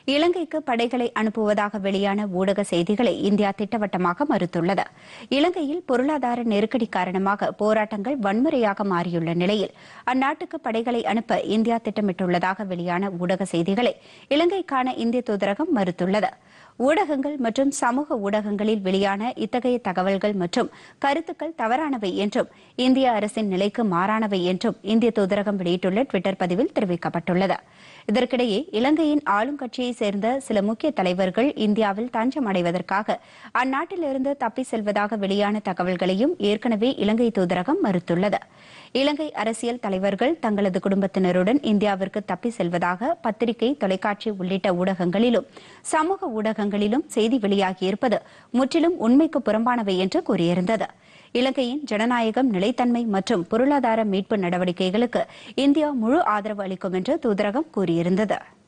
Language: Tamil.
இலங்கைக்கு படைகளை அனுப்புவதாக வெளியான ஊடக செய்திகளை இந்தியா திட்டவட்டமாக மறுத்துள்ளது இலங்கையில் பொருளாதார நெருக்கடி காரணமாக போராட்டங்கள் வன்முறையாக மாறியுள்ள நிலையில் அந்நாட்டுக்கு படைகளை அனுப்ப இந்தியா திட்டமிட்டுள்ளதாக வெளியான ஊடக செய்திகளை இலங்கைக்கான இந்திய தூதரகம் மறுத்துள்ளது ஊடகங்கள் மற்றும் சமூக ஊடகங்களில் வெளியான இத்தகைய தகவல்கள் மற்றும் கருத்துக்கள் தவறானவை என்றும் இந்திய அரசின் நிலைக்கு மாறானவை என்றும் இந்திய தூதரகம் வெளியிட்டுள்ள டுவிட்டர் பதிவில் தெரிவிக்கப்பட்டுள்ளது இதற்கிடையே இலங்கையின் ஆளும் கட்சியைச் சேர்ந்த சில முக்கிய தலைவர்கள் இந்தியாவில் தஞ்சம் அடைவதற்காக அந்நாட்டிலிருந்து தப்பி செல்வதாக வெளியான தகவல்களையும் ஏற்கனவே இலங்கை தூதரகம் மறுத்துள்ளது இலங்கை அரசியல் தலைவர்கள் தங்களது குடும்பத்தினருடன் இந்தியாவிற்கு தப்பி செல்வதாக பத்திரிகை தொலைக்காட்சி உள்ளிட்ட ஊடகங்களிலும் சமூக ஊடகங்களிலும் செய்தி வெளியாகியிருப்பது முற்றிலும் உண்மைக்கு புறம்பானவை என்று கூறியிருந்தது இலங்கையின் ஜனநாயகம் நிலைத்தன்மை மற்றும் பொருளாதார மீட்பு நடவடிக்கைகளுக்கு இந்தியா முழு ஆதரவு அளிக்கும் என்று தூதரகம் கூறியிருந்தது